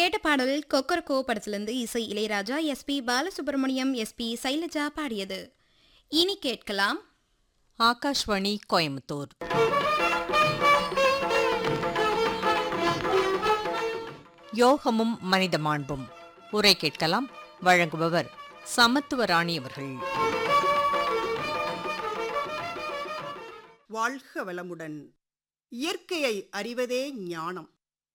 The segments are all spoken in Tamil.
கேட்ட பாடல் கொக்கரக்கோ படத்திலிருந்து இசை இளையராஜா எஸ்பி பாலசுப்ரமணியம் எஸ்பி சைலஜா பாடியது இனி கேட்கலாம் ஆகாஷ்வாணி கோயம்புத்தூர் யோகமும் மனித மாண்பும் உரை கேட்கலாம் வழங்குபவர் சமத்துவராணி அவர்கள் வாழ்க வளமுடன் இயற்கையை அறிவதே ஞானம்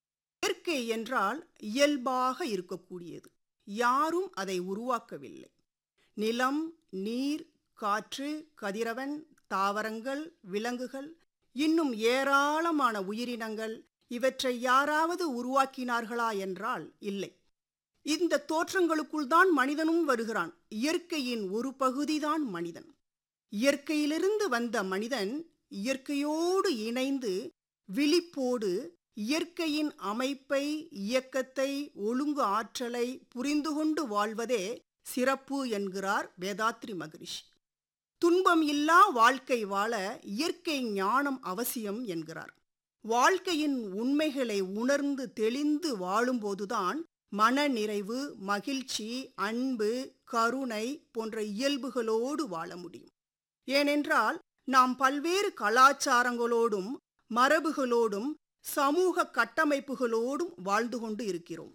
இயற்கை என்றால் இயல்பாக இருக்கக்கூடியது யாரும் அதை உருவாக்கவில்லை நிலம் நீர் காற்று கதிரவன் தாவரங்கள் விலங்குகள் இன்னும் ஏராளமான உயிரினங்கள் இவற்றை யாராவது உருவாக்கினார்களா என்றால் இல்லை இந்த தோற்றங்களுக்குள் தான் மனிதனும் வருகிறான் இயற்கையின் ஒரு பகுதிதான் மனிதன் இயற்கையிலிருந்து வந்த மனிதன் இயற்கையோடு இணைந்து விழிப்போடு இயற்கையின் அமைப்பை இயக்கத்தை ஒழுங்கு ஆற்றலை புரிந்து கொண்டு வாழ்வதே சிறப்பு என்கிறார் வேதாத்ரி மகரிஷி துன்பம் இல்லா வாழ்க்கை வாழ இயற்கை ஞானம் அவசியம் என்கிறார் வாழ்க்கையின் உண்மைகளை உணர்ந்து தெளிந்து வாழும்போதுதான் மன நிறைவு மகிழ்ச்சி அன்பு கருணை போன்ற இயல்புகளோடு வாழ முடியும் ஏனென்றால் நாம் பல்வேறு கலாச்சாரங்களோடும் மரபுகளோடும் சமூக கட்டமைப்புகளோடும் வாழ்ந்து கொண்டு இருக்கிறோம்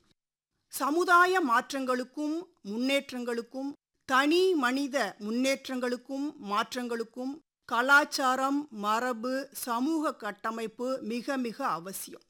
சமுதாய மாற்றங்களுக்கும் முன்னேற்றங்களுக்கும் தனி மனித முன்னேற்றங்களுக்கும் மாற்றங்களுக்கும் கலாச்சாரம் மரபு சமூக கட்டமைப்பு மிக மிக அவசியம்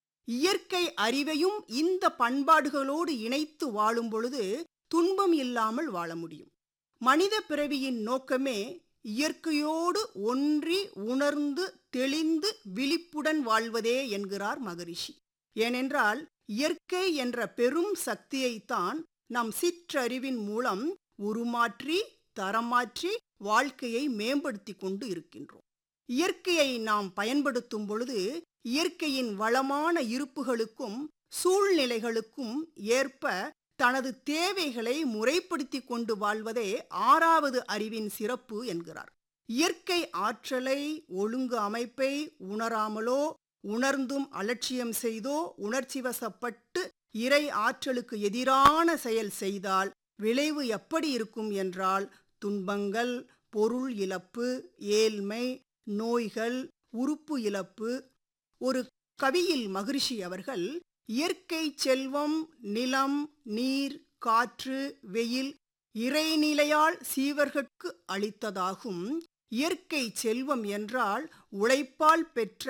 இயற்கை அறிவையும் இந்த பண்பாடுகளோடு இணைத்து வாழும் பொழுது துன்பம் இல்லாமல் வாழ முடியும் மனித பிறவியின் நோக்கமே இயற்கையோடு ஒன்றி உணர்ந்து தெளிந்து விழிப்புடன் வாழ்வதே என்கிறார் மகரிஷி ஏனென்றால் இயற்கை என்ற பெரும் சக்தியைத்தான் நம் சிற்றறிவின் மூலம் உருமாற்றி தரமாற்றி வாழ்க்கையை மேம்படுத்தி கொண்டு இருக்கின்றோம் இயற்கையை நாம் பயன்படுத்தும் பொழுது இயற்கையின் வளமான இருப்புகளுக்கும் சூழ்நிலைகளுக்கும் ஏற்ப தனது தேவைகளை முறைப்படுத்தி கொண்டு வாழ்வதே ஆறாவது அறிவின் சிறப்பு என்கிறார் இயற்கை ஆற்றலை ஒழுங்கு அமைப்பை உணராமலோ உணர்ந்தும் அலட்சியம் செய்தோ உணர்ச்சி வசப்பட்டு இறை ஆற்றலுக்கு எதிரான செயல் செய்தால் விளைவு எப்படி இருக்கும் என்றால் துன்பங்கள் பொருள் இழப்பு ஏழ்மை நோய்கள் உறுப்பு இழப்பு ஒரு கவியில் மகிழ்ச்சி அவர்கள் இயற்கை செல்வம் நிலம் நீர் காற்று வெயில் இறைநிலையால் சீவர்கட்கு அளித்ததாகும் இயற்கை செல்வம் என்றால் உழைப்பால் பெற்ற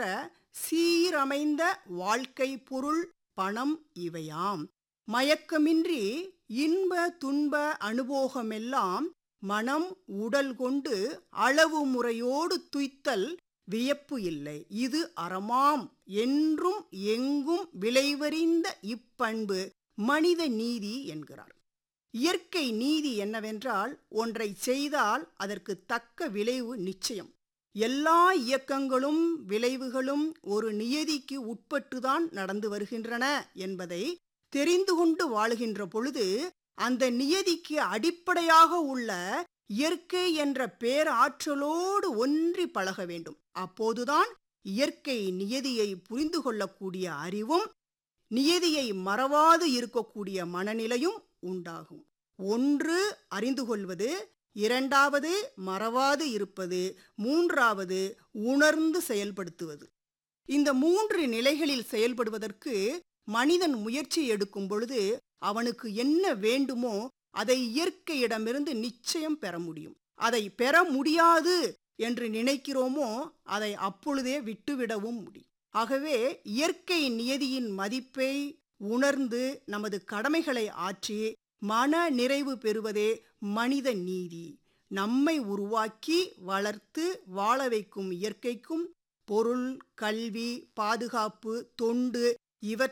சீரமைந்த வாழ்க்கை பொருள் பணம் இவையாம் மயக்கமின்றி இன்ப துன்ப அனுபோகமெல்லாம் மனம் உடல் கொண்டு அளவு முறையோடு துய்த்தல் வியப்பு இல்லை இது அறமாம் என்றும் எங்கும் விளைவறிந்த இப்பண்பு மனித நீதி என்கிறார் இயற்கை நீதி என்னவென்றால் ஒன்றை செய்தால் அதற்கு தக்க விளைவு நிச்சயம் எல்லா இயக்கங்களும் விளைவுகளும் ஒரு நியதிக்கு உட்பட்டுதான் நடந்து வருகின்றன என்பதை தெரிந்து கொண்டு வாழுகின்ற பொழுது அந்த நியதிக்கு அடிப்படையாக உள்ள இயற்கை என்ற பேராற்றலோடு ஒன்றி பழக வேண்டும் அப்போதுதான் இயற்கை நியதியை புரிந்து கொள்ளக்கூடிய அறிவும் நியதியை மறவாது இருக்கக்கூடிய மனநிலையும் உண்டாகும் ஒன்று அறிந்து கொள்வது இரண்டாவது மறவாது இருப்பது மூன்றாவது உணர்ந்து செயல்படுத்துவது இந்த மூன்று நிலைகளில் செயல்படுவதற்கு மனிதன் முயற்சி எடுக்கும் பொழுது அவனுக்கு என்ன வேண்டுமோ அதை இயற்கையிடமிருந்து நிச்சயம் பெற முடியும் அதை பெற முடியாது என்று நினைக்கிறோமோ அதை அப்பொழுதே விட்டுவிடவும் முடியும் ஆகவே இயற்கை நியதியின் மதிப்பை உணர்ந்து நமது கடமைகளை ஆற்றி மன நிறைவு பெறுவதே மனித நீதி நம்மை உருவாக்கி வளர்த்து வாழ வைக்கும் இயற்கைக்கும் பொருள் கல்வி பாதுகாப்பு தொண்டு இவற்றை